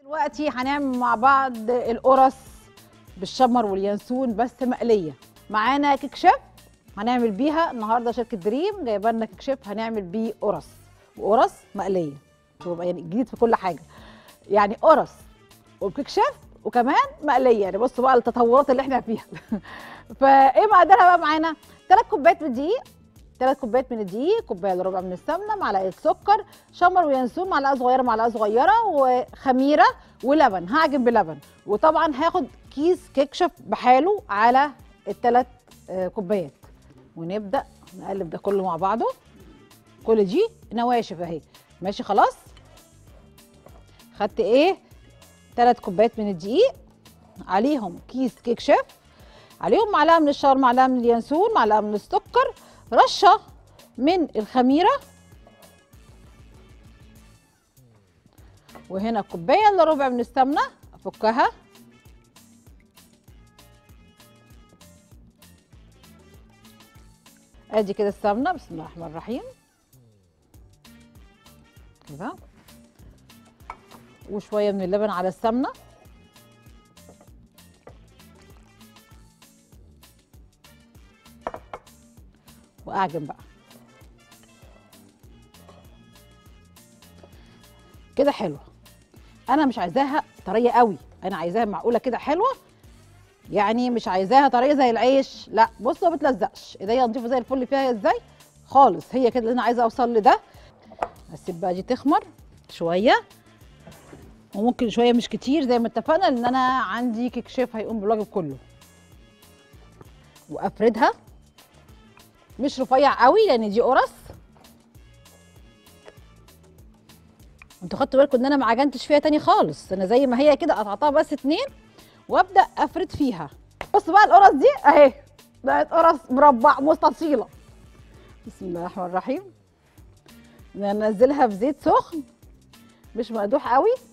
دلوقتي هنعمل مع بعض القرص بالشمر واليانسون بس مقليه معانا كيك شيف هنعمل بيها النهارده شركه دريم جايبه لنا كيك شيف هنعمل بيه قرص وقرص مقليه شوف يعني جديد في كل حاجه يعني قرص وكيك شيف وكمان مقليه يعني بصوا بقى التطورات اللي احنا فيها فايه مقدارها بقى معانا ثلاث كوبايات من الدقيق ثلاث كوبايات من الدقيق كوبايه الا ربع من السمنه معلقه سكر شمر وينسون معلقه صغيره معلقه صغيره وخميره ولبن هعجن بلبن وطبعا هاخد كيس كيك شيف بحاله على الثلاث كوبايات ونبدا نقلب ده كله مع بعضه كل دي نواشف اهي ماشي خلاص خدت ايه ثلاث كوبايات من الدقيق عليهم كيس كيك شيف عليهم معلقه من الشاور معلقه من اليانسون معلقه من السكر رشه من الخميره وهنا كوبايه الا ربع من السمنه افكها ادي كده السمنه بسم الله الرحمن الرحيم كده وشويه من اللبن على السمنه واعجن بقى كده حلوه انا مش عايزاها طريه قوي انا عايزاها معقوله كده حلوه يعني مش عايزاها طريه زي العيش لا بصوا ما بتلزقش ايديا نضيفه زي الفل فيها ازاي خالص هي كده اللي انا عايزه اوصل لده هسيب بقى دي تخمر شويه وممكن شويه مش كتير زي ما اتفقنا لان انا عندي كيك شيف هيقوم بالواجب كله وافردها مش رفيع قوي لان دي قرص انتوا خدتوا بالكم ان انا ما عجنتش فيها تاني خالص انا زي ما هي كده قطعتها بس اتنين وابدا افرد فيها بصوا بقى القرص دي اهي بقت قرص مربع مستطيله بسم الله الرحمن الرحيم ننزلها في زيت سخن مش مقدوح قوي